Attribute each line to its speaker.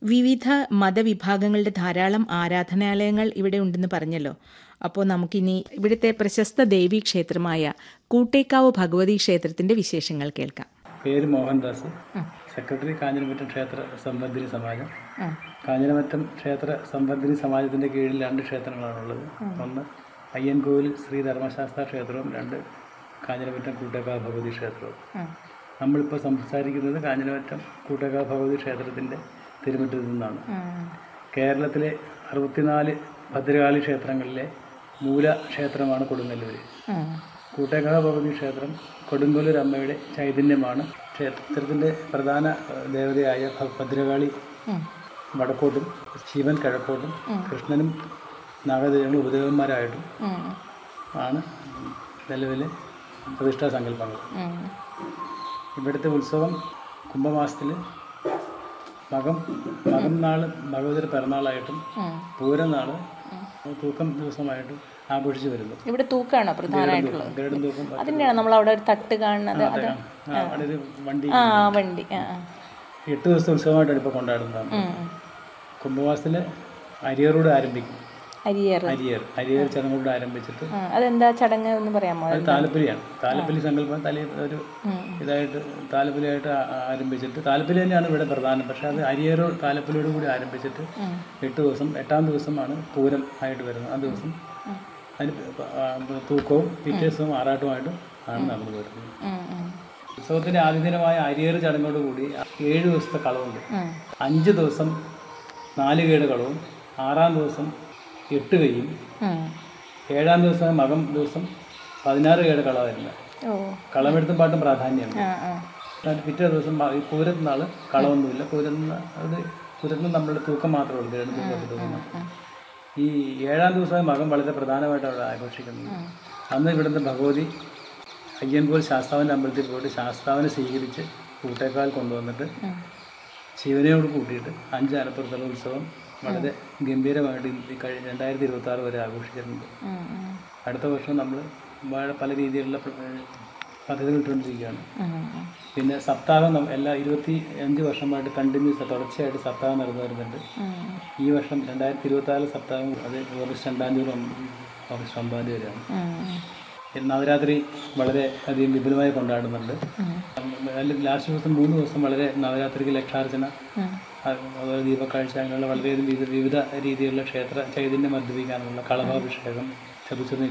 Speaker 1: വിവിധ മതവിഭാഗങ്ങളുടെ ധാരാളം ആരാധനാലയങ്ങൾ ഇവിടെ ഉണ്ടെന്ന് പറഞ്ഞല്ലോ അപ്പോൾ നമുക്കിനി ഇവിടുത്തെ പ്രശസ്ത ദേവീ ക്ഷേത്രമായ കൂട്ടേക്കാവ് ഭഗവതി ക്ഷേത്രത്തിന്റെ വിശേഷങ്ങൾ കേൾക്കാം
Speaker 2: പേര് മോഹൻദാസ് സെക്രട്ടറി കാഞ്ഞിരമറ്റം ക്ഷേത്ര സംബന്ധിനി സമാജം കാഞ്ഞിരമറ്റം ക്ഷേത്ര സംബന്ധിനി സമാജത്തിൻ്റെ കീഴിൽ രണ്ട് ക്ഷേത്രങ്ങളാണുള്ളത് ഒന്ന് അയ്യൻകോവിൽ ശ്രീ ധർമ്മശാസ്ത്ര ക്ഷേത്രവും രണ്ട് കാഞ്ഞിരമറ്റം കൂട്ടേക്കാവ് ഭഗവതി ക്ഷേത്രവും നമ്മളിപ്പോൾ സംസാരിക്കുന്നത് കാഞ്ഞിരമറ്റം കൂട്ടേക്കാവ് ഭഗവതി ക്ഷേത്രത്തിൻ്റെ തിരുമുറ്റത്തു നിന്നാണ് കേരളത്തിലെ അറുപത്തിനാല് ഭദ്രകാളി ക്ഷേത്രങ്ങളിലെ മൂല ക്ഷേത്രമാണ് കൊടുങ്ങല്ലൂർ കൂട്ടേക്കാവ് ഭഗവതി ക്ഷേത്രം കൊടുങ്ങല്ലൂർ അമ്മയുടെ ചൈതന്യമാണ് ക്ഷേത്രത്തിൻ്റെ പ്രധാന ഏഹ്, ദേവതയായ ഭ- ഭദ്രകാളി വടക്കോട്ടും ശിവൻ കിഴക്കോട്ടും കൃഷ്ണനും നാഗദേവങ്ങളും ഉപദേവന്മാരായിട്ടും ആണ് നിലവിലെ പ്രതിഷ്ഠാ സങ്കല്പങ്ങൾ ഇവിടുത്തെ ഉത്സവം കുംഭമാസത്തിൽ മകം മകം നാള് ഭഗവതിയുടെ പിറന്നാളായിട്ടും പൂരം നാള് തൂക്കം ദിവസമായിട്ടും ആഘോഷിച്ച് വരുന്നു
Speaker 1: ഇവിടെ തൂക്കാണോ പ്രധാനമായിട്ടുള്ളത്
Speaker 2: ഗരുഡൻ തൂക്കം
Speaker 1: അതിൻ്റെയാണ് നമ്മൾ അവിടെ ഒരു തട്ട് കാണുന്നത് അത്
Speaker 2: ആ, അവിടെ ഒരു വണ്ടി
Speaker 1: ആ വണ്ടി ആ ആ.
Speaker 2: എട്ട് ദിവസത്തെ ഉത്സവമായിട്ടാണ് ഇപ്പോൾ കൊണ്ടാടുന്നത്
Speaker 1: ഉം.
Speaker 2: കുംഭമാസത്തിൽ അരിയറോട് ആരംഭിക്കും
Speaker 1: അരിയേറ്
Speaker 2: അരിയർ അരിയർ ചടങ്ങോട് ആരംഭിച്ചിട്ട്
Speaker 1: ആ, അതെന്താ ചടങ്ങ് എന്ന് പറയാമോ
Speaker 2: അത് താലപ്പൊലിയാണ് താലപ്പൊലി സങ്കല്പം തലേ ഒരു ഇതായിട്ട് താലപ്പൊലിയായിട്ട് ആ- ആ- ആരംഭിച്ചിട്ട് താലപ്പൊലി തന്നെയാണ് ഇവിടെ പ്രധാനം പക്ഷേ അത് അരിയറോ താലപ്പൊലിയോട് കൂടി ആരംഭിച്ചിട്ട് എട്ട് ദിവസം എട്ടാം ദിവസമാണ് പൂരം ആയിട്ട് വരുന്നത് ആ ദിവസം അതിന് പ- ആ, തൂക്കവും പിറ്റേ ദിവസവും ആറാട്ടുമായിട്ടും ആണ് നടന്നു വരുന്നത്
Speaker 1: ഉം, ഉം.
Speaker 2: ഉത്സവത്തിന്റെ ആദ്യ ദിനമായ അരിയേറ് ചടങ്ങോട് കൂടി ഏഴ് ദിവസത്തെ കളവുണ്ട്
Speaker 1: ഉം.
Speaker 2: അഞ്ച് ദിവസം നാല് കേട് കളവും ആറാം ദിവസം എട്ട് കൈയും
Speaker 1: ഉം.
Speaker 2: ഏഴാം ദിവസം മകം ദിവസം പതിനാറ് കേട് കള വരുന്നത്
Speaker 1: ഓ
Speaker 2: കളമെടുത്തും പാട്ടും പ്രാധാന്യമാണ്
Speaker 1: ആ ആ
Speaker 2: എന്നിട്ട് പിറ്റേ ദിവസം മ- ഈ പൂരത്തിന് നാൾ കളവൊന്നുമില്ല പൂരത്തിന് അത് പൂരത്തിന് നമ്മളുടെ തൂക്കം മാത്രമേ ഉള്ളൂ രണ്ട് തൂക്കം തൂക്കം ഈ ഏഴാം ദിവസം മകം വളരെ പ്രധാനമായിട്ട് അവിടെ ആഘോഷിക്കുന്നത് അന്ന് ഇവിടുന്ന് ഭഗവതി അയ്യൻകോൽ ശാസ്താവിൻ്റെ അമ്പലത്തിൽ പോയിട്ട് ശാസ്താവിനെ സ്വീകരിച്ച് കൂട്ടേക്കാൽ കൊണ്ടുവന്നിട്ട് ശിവനെയോട് കൂട്ടിയിട്ട് അഞ്ച് അനപ്പുറത്തുള്ള ഉത്സവം വളരെ ഗംഭീരമായിട്ട് ഈ കഴിഞ്ഞ രണ്ടായിരത്തി ഇരുപത്തി ആറ് വരെ ആഘോഷിച്ചിട്ടുണ്ട്
Speaker 1: ഉം, ഉം.
Speaker 2: അടുത്ത വർഷം നമ്മൾ പല രീതിയിലുള്ള പ്ര- പദ്ധതികൾ ഇട്ടുകൊണ്ടിരിക്കുകയാണ്
Speaker 1: ഉം, ഉം.
Speaker 2: പിന്നെ സപ്താഹം നം- എല്ലാ ഇരുപത്തി അഞ്ച് വർഷമായിട്ട് കണ്ടിന്യൂസ് തുടർച്ചയായിട്ട് സപ്താഹം നടന്നു വരുന്നുണ്ട്
Speaker 1: ഉം.
Speaker 2: ഈ വർഷം രണ്ടായിരത്തി ഇരുപത്തി ആറ് സപ്താഹം അത് ഓഗസ്റ്റ് രണ്ടാം തീയതി മുതൽ ഓഗസ്റ്റ് ഒമ്പതാം തീയതി വരെയാണ്
Speaker 1: ഉം.
Speaker 2: ഈ നവരാത്രി വളരെ അധികം വിപുലമായി കൊണ്ടാടുന്നുണ്ട് അതിൽ ലാസ്റ്റ് ദിവസം മൂന്ന് ദിവസം വളരെ നവരാത്രിക്ക് ലക്ഷാർച്ചന
Speaker 1: ഉം.
Speaker 2: അതുപോലെ ദീപക്കാഴ്ച അങ്ങനെയുള്ള വളരെയധികം വിവിധ വിവിധ രീതിയിലുള്ള ക്ഷേത്ര ചൈതന്യം വർദ്ധിപ്പിക്കാനുള്ള കളഭാഭിഷേകം ചെറു ചെറു